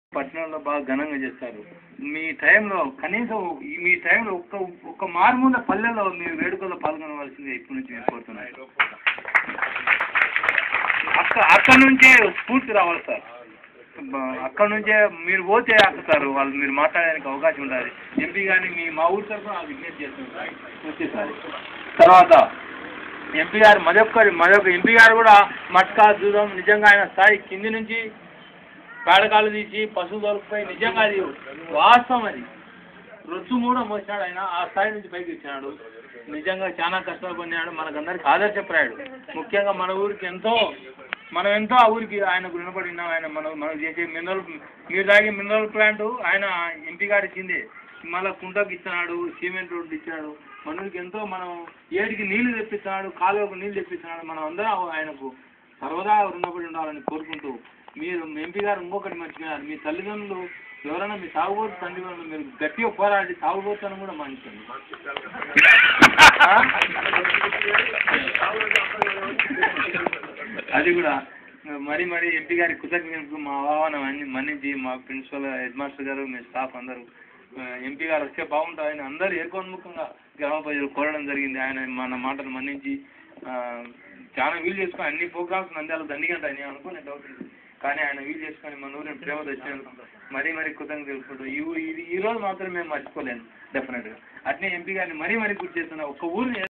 పట్టణంలో బాగా ఘనంగా చేస్తారు మీ టైంలో కనీసం ఈ- మీ టైంలో ఒక్క ఒక్క మారుమూల పల్లెల్లో మీరు వేడుకల్లో పాల్గొనవలసింది ఇప్పటి నుంచి నేను కోరుతున్నాను అక్క అక్కడ నుంచే స్ఫూర్తి రావాలి సార్ బ- అక్కడ నుంచే మీరు పోతే అక్కుతారు వాళ్ళు మీరు మాట్లాడడానికి అవకాశం ఉండాలి ఎంపీ కానీ మీ మా ఊరి తరఫున ఆ విజ్ఞప్తి చేస్తున్నారు వచ్చేసారి తర్వాత ఎంపీ గారు మరొక్కరి మరొక ఎంపీ గారు కూడా మట్కా దూరం నిజంగా ఆయన స్థాయి కింది నుంచి పేడకాలు తీసి పశువు దొరికిపోయి నిజంగా అది వాస్తవం అది రొచ్చు కూడా మోసినాడు ఆయన ఆ స్థాయి నుంచి పైకి వచ్చినాడు నిజంగా చాలా కష్టాలు పడినాడు మనకందరికి ఆదర్శప్రాయుడు ముఖ్యంగా మన ఊరికి ఎంతో మనం ఎంతో ఆ ఊరికి ఆయనకు రుణపడి ఉన్నాం ఆయన మనం మనం చేసే మినరల్ మీరు తాగే మినరల్ ప్లాంట్ ఆయన ఎంపీ గారు ఇచ్చింది మళ్ళీ కుంటకు ఇచ్చినాడు సిమెంట్ రోడ్డు ఇచ్చినాడు మన ఊరికి ఎంతో మనం ఏడికి నీళ్లు తెప్పిస్తున్నాడు కాలువకు నీళ్లు తెప్పిస్తున్నాడు మనం అందరం ఆయనకు సర్వదా రుణపడి ఉండాలని కోరుకుంటూ మీరు ఎంపీ గారు ఇంకొకటి మంచిగా మీ తల్లిదండ్రులు ఎవరైనా మీ తాగుబోతు తల్లిదండ్రులు మీరు గట్టిగా పోరాడి తాగుబోతుని కూడా మంచింది అది కూడా మరి మరి ఎంపీ గారి కృతజ్ఞతలు మా ఆహ్వానం అన్ని మన్నించి మా ప్రిన్సిపల్ హెడ్ మాస్టర్ గారు మీ స్టాఫ్ అందరూ ఎంపీ గారు వస్తే బాగుంటుంది అందరూ ఏకోన్ముఖంగా గ్రామ ప్రజలు కోరడం జరిగింది ఆయన మన మాటలు మన్నించి ఆ, చాలా వీలు చేసుకొని అన్ని ప్రోగ్రామ్స్ నంద్యాల దండిగంట అని అనుకునే డౌట్ ఉంది. కానీ ఆయన వీలు చేసుకొని మన ఊరిని ప్రేమ తెచ్చాను మరీ మరీ కృతజ్ఞత తెలుసుకుంటూ ఈ ఊ- ఈ- ఈ రోజు మాత్రం మేము మర్చిపోలేను డెఫినెట్గా అట్నే ఎంపీ గారిని మరీ మరీ గుర్తు చేస్తున్నా ఒక్క ఊరిని